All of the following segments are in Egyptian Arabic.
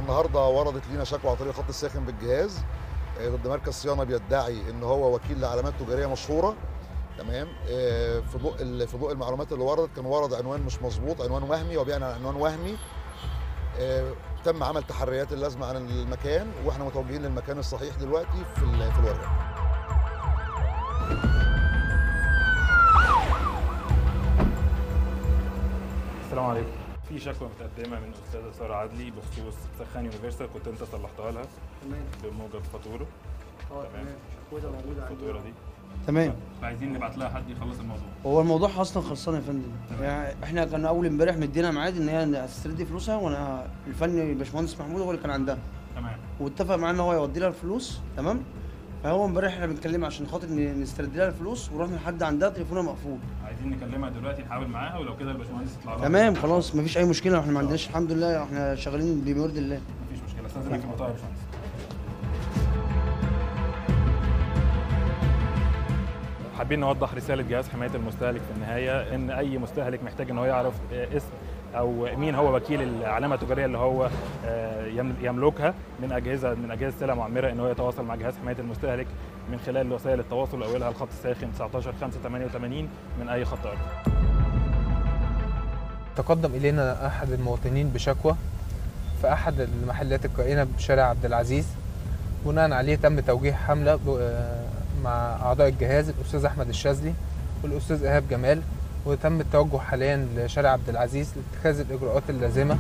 النهارده وردت لينا شكوى عن طريق الخط الساخن بالجهاز آه، ضد مركز صيانه بيدعي ان هو وكيل لعلامات تجاريه مشهوره تمام آه، في ضوء ال- في ضوء المعلومات اللي وردت كان ورد عنوان مش مظبوط عنوان وهمي وبيعنا عن عنوان وهمي آه، تم عمل تحريات اللازمه عن المكان واحنا متوجهين للمكان الصحيح دلوقتي في ال- في الورقه السلام عليكم في شكوى متقدمه من استاذه ساره عدلي بخصوص سخان يونيفرسال كنت انت صلحتها لها تمام بموجب فاتوره اه تمام. تمام شكوته موجوده عندي الفاتوره دي تمام فعايزين نبعت لها حد يخلص الموضوع هو الموضوع اصلا خلصان يا فندم تمام. يعني احنا كان اول امبارح مدينا ميعاد ان هي هتسترد فلوسها وانا الفني باشمهندس محمود هو اللي كان عندها تمام واتفق معاه ان هو يودي لها الفلوس تمام فهو امبارح احنا بنتكلم عشان خاطر ن- نسترد لها الفلوس ورحنا لحد عندها تليفونها مقفول عايزين نكلمها دلوقتي نحاول معاها ولو كده الباشمهندس يطلع لها تمام خلاص مفيش اي مشكله احنا ما عندناش الحمد لله احنا شغالين بما يرضي الله مفيش مشكله استاذنك في الموضوع يا باشمهندس حابين نوضح رساله جهاز حمايه المستهلك في النهايه ان اي مستهلك محتاج ان هو يعرف آه، اسم او مين هو وكيل العلامه التجاريه اللي هو آه، يم- يملكها من اجهزه من اجهزه سلع معمره ان هو يتواصل مع جهاز حمايه المستهلك من خلال وسائل التواصل اولها الخط الساخن 19 5 88 من اي خط ارضي تقدم إلينا أحد المواطنين بشكوى في أحد المحلات الكائنة بشارع عبد العزيز بناء عليه تم توجيه حملة ب- آه، مع أعضاء الجهاز الأستاذ أحمد الشاذلي والأستاذ إيهاب جمال وتم التوجه حاليا لشارع عبد العزيز لاتخاذ الإجراءات اللازمة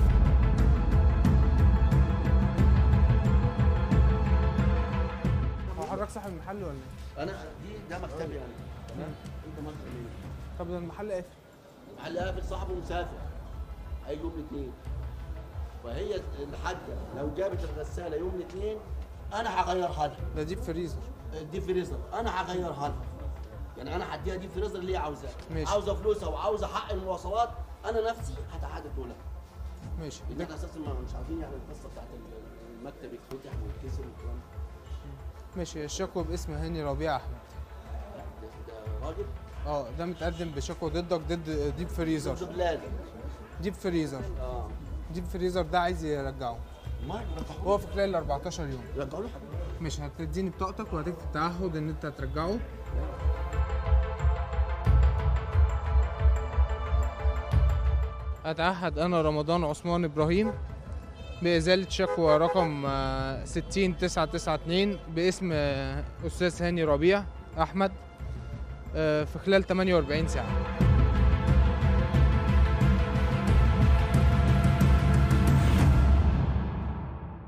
هو حضرتك صاحب المحل ولا ايه؟ انا دي ده مكتبي انا تمام انت مكتب ايه طب ده المحل قافل المحل قافل صاحبه مسافر هيجوا يوم الاثنين فهي الحاجه لو جابت الغساله يوم الاثنين انا هغيرها لها ده ديب فريزر دي فريزر انا هغيرها لها يعني انا هديها دي فريزر اللي هي عاوزاه ماشي. عاوزه فلوسها وعاوزه حق المواصلات انا نفسي هتحدد لها ماشي لان احنا اساسا ما مش عارفين يعني القصه بتاعت المكتب يتفتح ويتكسر والكلام ده. ماشي الشكوى باسم هاني ربيع أحمد ده ده راجل اه ده متقدم بشكوى ضدك ضد ديب فريزر زبلان ديب فريزر اه ديب فريزر ده عايز يرجعه ما رجعوه هو في خلال ال 14 يوم رجعوا له مش هتديني بطاقتك وهتكتب تعهد ان انت هترجعه أتعهد أنا رمضان عثمان إبراهيم بإزالة شكوى رقم آه، 60992 باسم آه، أستاذ هاني ربيع أحمد آه، في خلال 48 ساعة